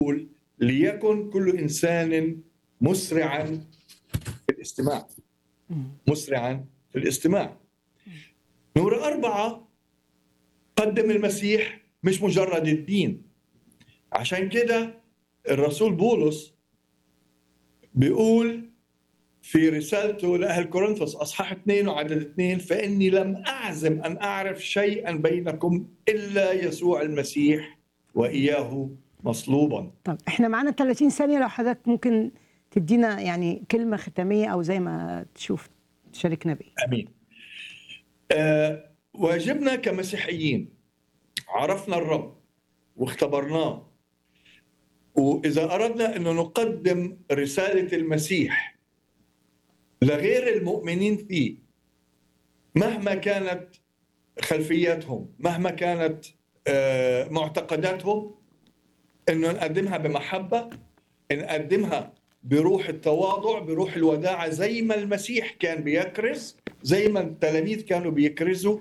يقول ليكن كل انسان مسرعا في الاستماع مسرعا في الاستماع نمرة أربعة قدم المسيح مش مجرد الدين عشان كده الرسول بولس بيقول في رسالته لأهل كورنثوس أصحاح اثنين وعدد اثنين فإني لم أعزم أن أعرف شيئا بينكم إلا يسوع المسيح وإياه مصلوبا طب احنا معانا 30 ثانية لو حضرتك ممكن تدينا يعني كلمة ختامية أو زي ما تشوف تشاركنا بيه امين. آه واجبنا كمسيحيين عرفنا الرب واختبرناه واذا اردنا انه نقدم رساله المسيح لغير المؤمنين فيه مهما كانت خلفياتهم مهما كانت آه معتقداتهم انه نقدمها بمحبه نقدمها بروح التواضع بروح الوداعة زي ما المسيح كان بيكرز زي ما التلاميذ كانوا بيكرزوا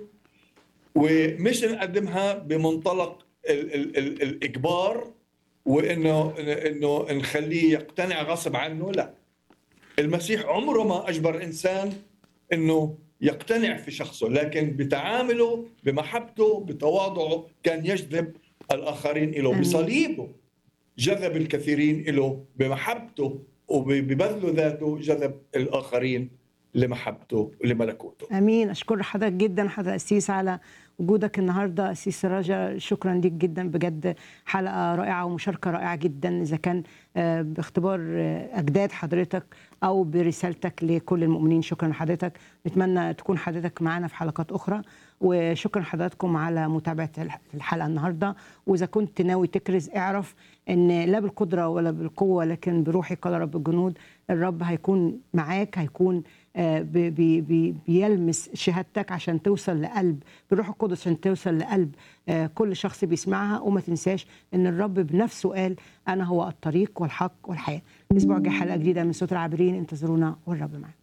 ومش نقدمها بمنطلق ال ال ال الإجبار وإنه إنه نخليه يقتنع غصب عنه لا المسيح عمره ما أجبر إنسان إنه يقتنع في شخصه لكن بتعامله بمحبته بتواضعه كان يجذب الآخرين إليه آمين. بصليبه جذب الكثيرين له بمحبته وببذل ذاته جذب الآخرين لمحبته لملكوته امين اشكر حضرتك جدا حضرتك اسيس على وجودك النهارده اسيس رجا شكرا ليك جدا بجد حلقه رائعه ومشاركه رائعه جدا اذا كان آه، باختبار آه، اجداد حضرتك او برسالتك لكل المؤمنين شكرا لحضرتك نتمنى تكون حضرتك معنا في حلقات اخرى وشكرا لحضراتكم على متابعه الح- الحلقه النهارده واذا كنت ناوي تكرز اعرف ان لا بالقدره ولا بالقوه لكن بروحي قال رب الجنود الرب هيكون معاك هيكون آه، بي- بي- بي- بيلمس شهادتك عشان توصل لقلب بالروح القدس عشان توصل لقلب آه، كل شخص بيسمعها وما تنساش ان الرب بنفسه قال انا هو الطريق والحق والحياه الاسبوع الجاي حلقه جديده من صوت العابرين انتظرونا والرب معاك